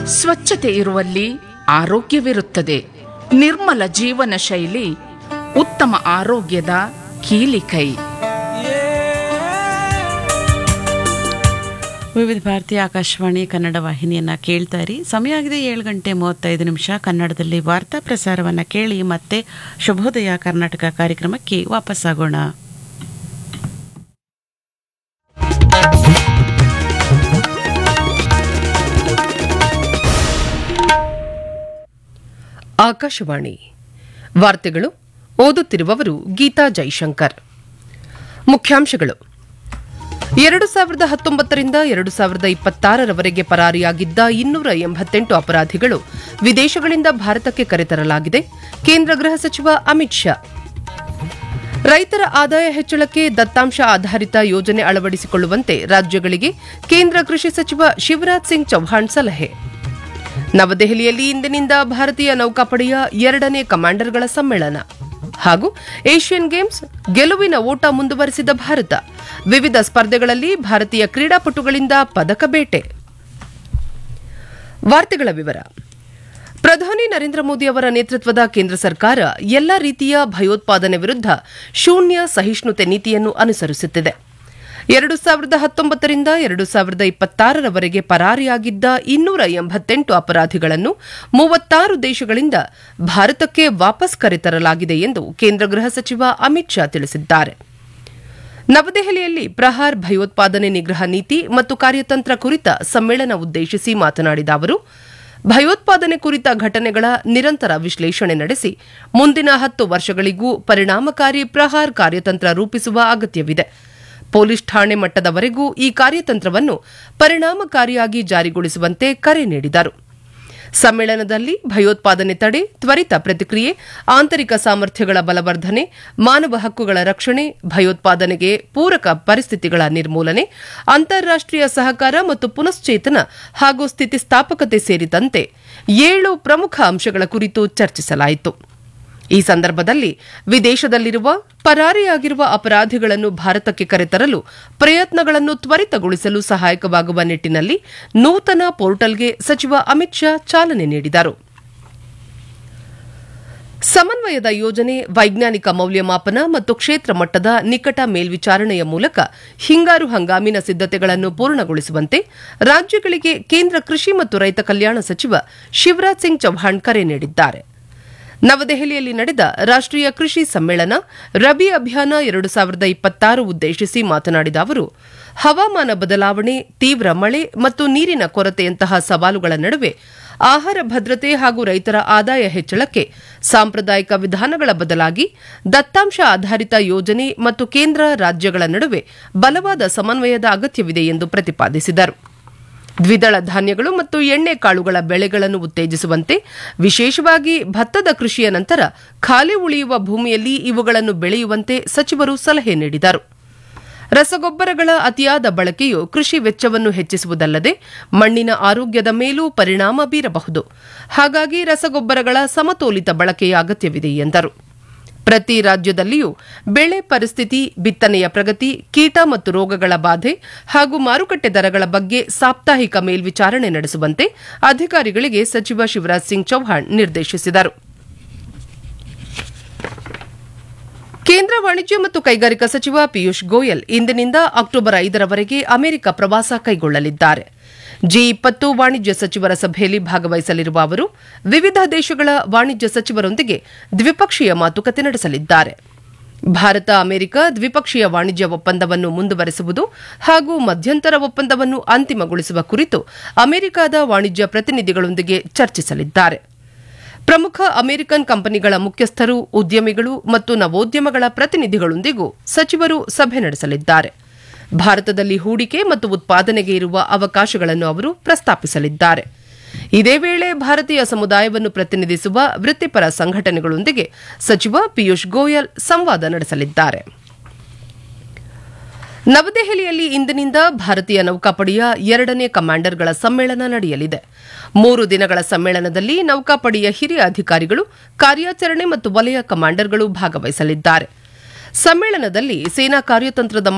ಸ್ವಚ್ಛತೆ ಇರುವಲ್ಲಿ ಆರೋಗ್ಯವಿರುತ್ತದೆ ನಿರ್ಮಲ ಜೀವನ ಶೈಲಿ ಉತ್ತಮ ಆರೋಗ್ಯದ ಕೀಲಿಕೈ ವಿವಿಧ ಭಾರತಿ ಆಕಾಶವಾಣಿ ಕನ್ನಡ ವಾಹಿನಿಯನ್ನ ಕೇಳ್ತಾ ಇರಿ ಸಮಯ ಆಗಿದೆ ಏಳು ಗಂಟೆ ಮೂವತ್ತೈದು ನಿಮಿಷ ಕನ್ನಡದಲ್ಲಿ ವಾರ್ತಾ ಪ್ರಸಾರವನ್ನ ಕೇಳಿ ಮತ್ತೆ ಶುಭೋದಯ ಕರ್ನಾಟಕ ಕಾರ್ಯಕ್ರಮಕ್ಕೆ ವಾಪಸ್ಸಾಗೋಣ ಆಕಾಶವಾಣಿ ವಾರ್ತೆಗಳು ಓದುತ್ತಿರುವವರು ಗೀತಾ ಜೈಶಂಕರ್ ಮುಖ್ಯಾಂಶಗಳು ಎರಡು ಸಾವಿರದ ಹತ್ತೊಂಬತ್ತರಿಂದ ಎರಡು ಸಾವಿರದ ಇಪ್ಪತ್ತಾರರವರೆಗೆ ಪರಾರಿಯಾಗಿದ್ದ ಇನ್ನೂರ ಎಂಬತ್ತೆಂಟು ಅಪರಾಧಿಗಳು ವಿದೇಶಗಳಿಂದ ಭಾರತಕ್ಕೆ ಕರೆತರಲಾಗಿದೆ ಕೇಂದ್ರ ಗೃಹ ಸಚಿವ ಅಮಿತ್ ಶಾ ರೈತರ ಆದಾಯ ಹೆಚ್ಚಳಕ್ಕೆ ದತ್ತಾಂಶ ಆಧಾರಿತ ಯೋಜನೆ ಅಳವಡಿಸಿಕೊಳ್ಳುವಂತೆ ರಾಜ್ಯಗಳಿಗೆ ಕೇಂದ್ರ ಕೃಷಿ ಸಚಿವ ಶಿವರಾಜ್ ಸಿಂಗ್ ಚೌಹಾಣ್ ಸಲಹೆ ನವದೆಹಲಿಯಲ್ಲಿ ಇಂದಿನಿಂದ ಭಾರತೀಯ ನೌಕಾಪಡೆಯ ಎರಡನೇ ಕಮಾಂಡರ್ಗಳ ಸಮ್ಮೇಳನ ಹಾಗೂ ಏಷ್ಯನ್ ಗೇಮ್ಸ್ ಗೆಲುವಿನ ಓಟ ಮುಂದುವರೆಸಿದ ಭಾರತ ವಿವಿಧ ಸ್ಪರ್ಧೆಗಳಲ್ಲಿ ಭಾರತೀಯ ಕ್ರೀಡಾಪಟುಗಳಿಂದ ಪದಕ ಬೇಟೆ ವಾರ್ತೆಗಳ ವಿವರ ಪ್ರಧಾನಿ ನರೇಂದ್ರ ಮೋದಿ ಅವರ ನೇತೃತ್ವದ ಕೇಂದ್ರ ಸರ್ಕಾರ ಎಲ್ಲ ರೀತಿಯ ಭಯೋತ್ಪಾದನೆ ವಿರುದ್ಧ ಶೂನ್ಯ ಸಹಿಷ್ಣುತೆ ನೀತಿಯನ್ನು ಅನುಸರಿಸುತ್ತಿದೆ ಎರಡು ಸಾವಿರದ ಹತ್ತೊಂಬತ್ತರಿಂದ ಎರಡು ಸಾವಿರದ ಇಪ್ಪತ್ತಾರರವರೆಗೆ ಪರಾರಿಯಾಗಿದ್ದ ಇನ್ನೂರ ಎಂಬತ್ತೆಂಟು ಅಪರಾಧಿಗಳನ್ನು ಮೂವತ್ತಾರು ದೇಶಗಳಿಂದ ಭಾರತಕ್ಕೆ ವಾಪಸ್ ಕರೆತರಲಾಗಿದೆ ಎಂದು ಕೇಂದ್ರ ಗೃಹ ಸಚಿವ ಅಮಿತ್ ಶಾ ತಿಳಿಸಿದ್ದಾರೆ ನವದೆಹಲಿಯಲ್ಲಿ ಪ್ರಹಾರ್ ಭಯೋತ್ಪಾದನೆ ನಿಗ್ರಹ ನೀತಿ ಮತ್ತು ಕಾರ್ಯತಂತ್ರ ಕುರಿತ ಸಮ್ಮೇಳನ ಉದ್ದೇಶಿಸಿ ಮಾತನಾಡಿದ ಅವರು ಭಯೋತ್ಪಾದನೆ ಕುರಿತ ಘಟನೆಗಳ ನಿರಂತರ ವಿಶ್ಲೇಷಣೆ ನಡೆಸಿ ಮುಂದಿನ ಹತ್ತು ವರ್ಷಗಳಿಗೂ ಪರಿಣಾಮಕಾರಿ ಪ್ರಹಾರ್ ಕಾರ್ಯತಂತ್ರ ರೂಪಿಸುವ ಅಗತ್ಯವಿದೆ ಪೊಲೀಸ್ ಠಾಣೆ ಮಟ್ಟದವರೆಗೂ ಈ ಕಾರ್ಯತಂತ್ರವನ್ನು ಪರಿಣಾಮಕಾರಿಯಾಗಿ ಜಾರಿಗೊಳಿಸುವಂತೆ ಕರೆ ನೀಡಿದರು ಸಮ್ಮೇಳನದಲ್ಲಿ ಭಯೋತ್ಪಾದನೆ ತಡೆ ತ್ವರಿತ ಪ್ರತಿಕ್ರಿಯೆ ಆಂತರಿಕ ಸಾಮರ್ಥ್ಯಗಳ ಬಲವರ್ಧನೆ ಮಾನವ ಹಕ್ಕುಗಳ ರಕ್ಷಣೆ ಭಯೋತ್ಪಾದನೆಗೆ ಪೂರಕ ಪರಿಸ್ಥಿತಿಗಳ ನಿರ್ಮೂಲನೆ ಅಂತಾರಾಷ್ಟೀಯ ಸಹಕಾರ ಮತ್ತು ಪುನಶ್ಚೇತನ ಹಾಗೂ ಸ್ಥಿತಿಸ್ಥಾಪಕತೆ ಸೇರಿದಂತೆ ಏಳು ಪ್ರಮುಖ ಅಂಶಗಳ ಕುರಿತು ಚರ್ಚಿಸಲಾಯಿತು ಈ ಸಂದರ್ಭದಲ್ಲಿ ವಿದೇಶದಲ್ಲಿರುವ ಪರಾರಿಯಾಗಿರುವ ಅಪರಾಧಿಗಳನ್ನು ಭಾರತಕ್ಕೆ ಕರೆತರಲು ಪ್ರಯತ್ನಗಳನ್ನು ತ್ವರಿತಗೊಳಿಸಲು ಸಹಾಯಕವಾಗುವ ನಿಟ್ಟಿನಲ್ಲಿ ನೂತನ ಪೋರ್ಟಲ್ಗೆ ಸಚಿವ ಅಮಿತ್ ಶಾ ಚಾಲನೆ ನೀಡಿದರು ಸಮನ್ವಯದ ಯೋಜನೆ ವೈಜ್ಞಾನಿಕ ಮೌಲ್ಯಮಾಪನ ಮತ್ತು ಕ್ಷೇತ್ರ ಮಟ್ಟದ ನಿಕಟ ಮೇಲ್ವಿಚಾರಣೆಯ ಮೂಲಕ ಹಿಂಗಾರು ಹಂಗಾಮಿನ ಸಿದ್ದತೆಗಳನ್ನು ಪೂರ್ಣಗೊಳಿಸುವಂತೆ ರಾಜ್ಯಗಳಿಗೆ ಕೇಂದ್ರ ಕೃಷಿ ಮತ್ತು ರೈತ ಕಲ್ಯಾಣ ಸಚಿವ ಶಿವರಾಜ್ ಸಿಂಗ್ ಚೌಹಾಣ್ ಕರೆ ನೀಡಿದ್ದಾರೆ ನವದೆಹಲಿಯಲ್ಲಿ ನಡೆದ ರಾಷ್ಟೀಯ ಕೃಷಿ ಸಮ್ಮೇಳನ ರಬಿ ಅಭಿಯಾನ ಎರಡು ಸಾವಿರದ ಇಪ್ಪತ್ತಾರು ಉದ್ದೇಶಿಸಿ ಮಾತನಾಡಿದ ಅವರು ಹವಾಮಾನ ಬದಲಾವಣೆ ತೀವ್ರ ಮಳೆ ಮತ್ತು ನೀರಿನ ಕೊರತೆಯಂತಹ ಸವಾಲುಗಳ ನಡುವೆ ಆಹಾರ ಭದ್ರತೆ ಹಾಗೂ ರೈತರ ಆದಾಯ ಹೆಚ್ಚಳಕ್ಕೆ ಸಾಂಪ್ರದಾಯಿಕ ವಿಧಾನಗಳ ಬದಲಾಗಿ ದತ್ತಾಂಶ ಆಧಾರಿತ ಯೋಜನೆ ಮತ್ತು ಕೇಂದ್ರ ರಾಜ್ಯಗಳ ನಡುವೆ ಬಲವಾದ ಸಮನ್ವಯದ ಅಗತ್ಯವಿದೆ ಎಂದು ಪ್ರತಿಪಾದಿಸಿದರು ದ್ವಿದಳ ಧಾನ್ಯಗಳು ಮತ್ತು ಎಣ್ಣೆ ಕಾಳುಗಳ ಬೆಳೆಗಳನ್ನು ಉತ್ತೇಜಿಸುವಂತೆ ವಿಶೇಷವಾಗಿ ಭತ್ತದ ಕೃಷಿಯ ನಂತರ ಖಾಲಿ ಉಳಿಯುವ ಭೂಮಿಯಲ್ಲಿ ಇವುಗಳನ್ನು ಬೆಳೆಯುವಂತೆ ಸಚಿವರು ಸಲಹೆ ನೀಡಿದರು ರಸಗೊಬ್ಬರಗಳ ಅತಿಯಾದ ಬಳಕೆಯು ಕೃಷಿ ವೆಚ್ಚವನ್ನು ಹೆಚ್ಚಿಸುವುದಲ್ಲದೆ ಮಣ್ಣಿನ ಆರೋಗ್ಯದ ಮೇಲೂ ಪರಿಣಾಮ ಬೀರಬಹುದು ಹಾಗಾಗಿ ರಸಗೊಬ್ಬರಗಳ ಸಮತೋಲಿತ ಬಳಕೆಯ ಅಗತ್ಯವಿದೆ ಎಂದರು ಪ್ರತಿ ರಾಜ್ಯದಲ್ಲಿಯೂ ಬೆಳೆ ಪರಿಸ್ಥಿತಿ ಬಿತ್ತನೆಯ ಪ್ರಗತಿ ಕೀಟ ಮತ್ತು ರೋಗಗಳ ಬಾಧೆ ಹಾಗೂ ಮಾರುಕಟ್ಟೆ ದರಗಳ ಬಗ್ಗೆ ಸಾಪ್ತಾಹಿಕ ಮೇಲ್ವಿಚಾರಣೆ ನಡೆಸುವಂತೆ ಅಧಿಕಾರಿಗಳಿಗೆ ಸಚಿವ ಶಿವರಾಜ್ ಸಿಂಗ್ ಚೌಹಾಣ್ ನಿರ್ದೇಶಿಸಿದರು ಕೇಂದ್ರ ವಾಣಿಜ್ಯ ಮತ್ತು ಕೈಗಾರಿಕಾ ಸಚಿವ ಪಿಯೂಷ್ ಗೋಯಲ್ ಇಂದಿನಿಂದ ಅಕ್ಟೋಬರ್ ಐದರವರೆಗೆ ಅಮೆರಿಕ ಪ್ರವಾಸ ಕೈಗೊಳ್ಳಲಿದ್ದಾರೆ ಜಿ ಇಪ್ಪತ್ತು ವಾಣಿಜ್ಯ ಸಚಿವರ ಸಭೆಯಲ್ಲಿ ಭಾಗವಹಿಸಲಿರುವ ಅವರು ವಿವಿಧ ದೇಶಗಳ ವಾಣಿಜ್ಯ ಸಚಿವರೊಂದಿಗೆ ದ್ವಿಪಕ್ಷೀಯ ಮಾತುಕತೆ ನಡೆಸಲಿದ್ದಾರೆ ಭಾರತ ಅಮೆರಿಕ ದ್ವಿಪಕ್ಷೀಯ ವಾಣಿಜ್ಯ ಒಪ್ಪಂದವನ್ನು ಮುಂದುವರೆಸುವುದು ಹಾಗೂ ಮಧ್ಯಂತರ ಒಪ್ಪಂದವನ್ನು ಅಂತಿಮಗೊಳಿಸುವ ಕುರಿತು ಅಮೆರಿಕದ ವಾಣಿಜ್ಯ ಪ್ರತಿನಿಧಿಗಳೊಂದಿಗೆ ಚರ್ಚಿಸಲಿದ್ದಾರೆ ಪ್ರಮುಖ ಅಮೆರಿಕನ್ ಕಂಪನಿಗಳ ಮುಖ್ಯಸ್ಥರು ಉದ್ಯಮಿಗಳು ಮತ್ತು ನವೋದ್ಯಮಗಳ ಪ್ರತಿನಿಧಿಗಳೊಂದಿಗೂ ಸಚಿವರು ಸಭೆ ನಡೆಸಲಿದ್ದಾರೆ ಭಾರತದಲ್ಲಿ ಹೂಡಿಕೆ ಮತ್ತು ಉತ್ಪಾದನೆಗೆ ಇರುವ ಅವಕಾಶಗಳನ್ನು ಅವರು ಪ್ರಸ್ತಾಪಿಸಲಿದ್ದಾರೆ ಇದೇ ವೇಳೆ ಭಾರತೀಯ ಸಮುದಾಯವನ್ನು ಪ್ರತಿನಿಧಿಸುವ ವೃತ್ತಿಪರ ಸಂಘಟನೆಗಳೊಂದಿಗೆ ಸಚಿವ ಪಿಯೂಷ್ ಗೋಯಲ್ ಸಂವಾದ ನಡೆಸಲಿದ್ದಾರೆ ನವದೆಹಲಿಯಲ್ಲಿ ಇಂದಿನಿಂದ ಭಾರತೀಯ ನೌಕಾಪಡೆಯ ಎರಡನೇ ಕಮಾಂಡರ್ಗಳ ಸಮ್ಮೇಳನ ನಡೆಯಲಿದೆ ಮೂರು ದಿನಗಳ ಸಮ್ಮೇಳನದಲ್ಲಿ ನೌಕಾಪಡೆಯ ಹಿರಿಯ ಅಧಿಕಾರಿಗಳು ಕಾರ್ಯಾಚರಣೆ ಮತ್ತು ವಲಯ ಕಮಾಂಡರ್ಗಳು ಭಾಗವಹಿಸಲಿದ್ದಾರೆ ಸಮ್ಮೇಳನದಲ್ಲಿ ಸೇನಾ ಕಾರ್ಯತಂತ್ರದ